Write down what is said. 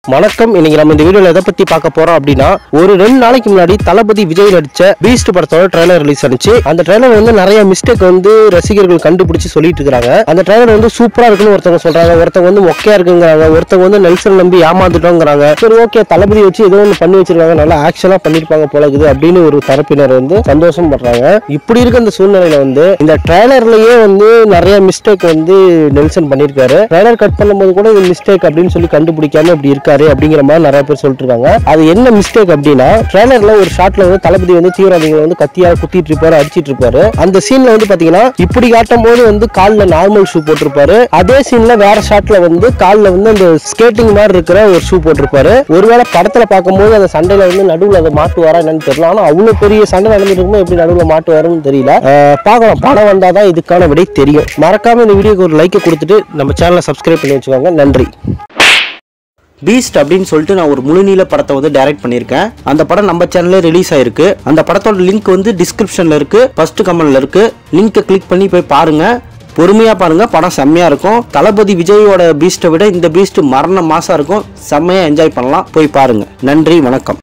வணக்கம் இன்னைக்கு நம்ம இந்த வீடியோல எதை பத்தி பார்க்க போறோம் அப்படின்னா ஒரு ரெண்டு நாளைக்கு முன்னாடி தளபதி விஜய் நடிச்ச பீஸ்ட் படத்தோட ட்ரைலர் ரிலீஸ் ஆனிச்சு அந்த ட்ரைலர் வந்து நிறைய மிஸ்டேக் வந்து ரசிகர்கள் கண்டுபிடிச்சு சொல்லிட்டு இருக்காங்க அந்த ட்ரைலர் வந்து சூப்பரா இருக்குன்னு ஒருத்தவங்க சொல்றாங்க ஒருத்தவங்க வந்து மொக்கையா இருக்குங்கிறாங்க ஒருத்தவங்க வந்து நெல்சன் நம்பி ஏமாந்துட்டோங்கிறாங்க சரி ஓகே தளபதி வச்சு ஏதோ ஒன்று பண்ணி வச்சிருக்காங்க நல்லா ஆக்ஷனா பண்ணிருப்பாங்க போல இருக்குது அப்படின்னு ஒரு தரப்பினர் வந்து சந்தோஷம் படுறாங்க இப்படி இருக்க அந்த சூழ்நிலையில வந்து இந்த ட்ரைலர்லயே வந்து நிறைய மிஸ்டேக் வந்து நெல்சன் பண்ணியிருக்காரு ட்ரைலர் கட் பண்ணும்போது கூட இது மிஸ்டேக் அப்படின்னு சொல்லி கண்டுபிடிக்காம இப்படி இருக்காரு அப்படிங்கிற மாதிரி நிறைய பேர் சொல்லிட்டு இருக்காங்க அது என்ன மிஸ்டேக் அப்படின்னா ட்ரைலர்ல ஒரு ஷாட்ல வந்து தளபதி வந்து தீவிரவாதிகளை வந்து கத்தியா குத்திட்டு இருப்பாரு அடிச்சிட்டு இருப்பாரு அந்த சீன்ல வந்து பாத்தீங்கன்னா இப்படி காட்டும் போது வந்து கால்ல நார்மல் ஷூ போட்டிருப்பாரு அதே சீன்ல வேற ஷாட்ல வந்து கால்ல வந்து அந்த ஸ்கேட்டிங் மாதிரி இருக்கிற ஒரு ஷூ போட்டிருப்பாரு ஒருவேளை படத்துல பார்க்கும்போது அந்த சண்டையில வந்து நடுவுல அதை மாட்டுவாரா என்னன்னு தெரியல ஆனா அவ்வளவு பெரிய சண்டை நடந்துட்டு இருக்கும்போது எப்படி நடுவுல மாட்டுவாருன்னு தெரியல அஹ் பார்க்கலாம் படம் வந்தாதான் இதுக்கான விடை தெரியும் மறக்காம இந்த வீடியோக்கு ஒரு லைக் கொடுத்துட்டு நம்ம சேனலை சப்ஸ்கிரைப் பண்ணி வச்சுக்கோங்க நன்றி பீஸ்ட் அப்படின்னு சொல்லிட்டு நான் ஒரு முழுநீள படத்தை வந்து டைரக்ட் பண்ணியிருக்கேன் அந்த படம் நம்ம சேனல்ல ரிலீஸ் ஆயிருக்கு அந்த படத்தோட லிங்க் வந்து டிஸ்கிரிப்ஷன்ல இருக்கு ஃபர்ஸ்ட் கமெண்ட்ல இருக்கு லிங்கை கிளிக் பண்ணி போய் பாருங்க பொறுமையா பாருங்க படம் செம்மையா இருக்கும் தளபதி விஜயோட பீஸ்ட்டை விட இந்த பீஸ்ட் மரண மாசா இருக்கும் செம்மையா என்ஜாய் பண்ணலாம் போய் பாருங்க நன்றி வணக்கம்